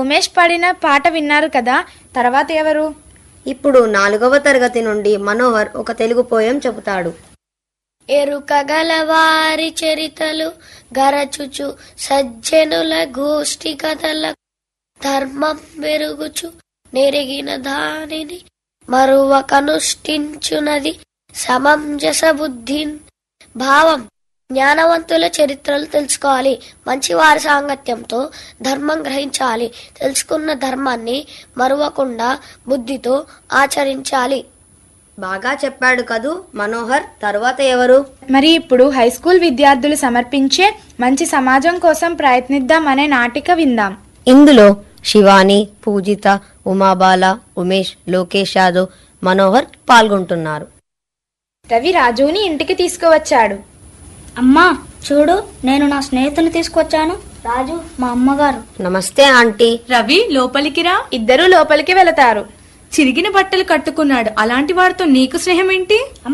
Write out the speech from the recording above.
ఉమేష్ పాడిన పాట విన్నారు కదా తర్వాత ఎవరు ఇప్పుడు నాలుగవ తరగతి నుండి మనోహర్ ఒక తెలుగు పోయం చెబుతాడు ఎరుకగల వారి చరితలు గరచుచు సజ్జనుల గోష్ఠి కథల ధర్మం మెరుగుచు నెరిగిన దానిని మరువ కనుష్ఠించునది సమంజస బుద్ధిన్ భావం జ్ఞానవంతుల చరిత్రలు తెలుసుకోవాలి మంచి వారి సాంగత్యంతో ధర్మం గ్రహించాలి తెలుసుకున్న ధర్మాన్ని మరువకుండా బుద్ధితో ఆచరించాలి బాగా చెప్పాడు కదూ మనోహర్ తర్వాత ఎవరు మరి ఇప్పుడు హై స్కూల్ విద్యార్థులు సమర్పించే మంచి సమాజం కోసం ప్రయత్నిద్దాం అనే నాటిక విందాం ఇందులో శివాని పూజిత ఉమాబాల ఉమేష్ లోకేష్ యాదవ్ మనోహర్ పాల్గొంటున్నారు రవి రాజుని ఇంటికి తీసుకువచ్చాడు అమ్మా చూడు నేను నా స్నేహితుని తీసుకొచ్చాను రాజు మా అమ్మగారు నమస్తే ఆంటీ రవి లోపలికి రా ఇద్దరూ లోపలికి వెళతారు చిరిగిన బట్టలు కట్టుకున్నాడు అలాంటి వాడితో నీకు స్నేహం ఏంటి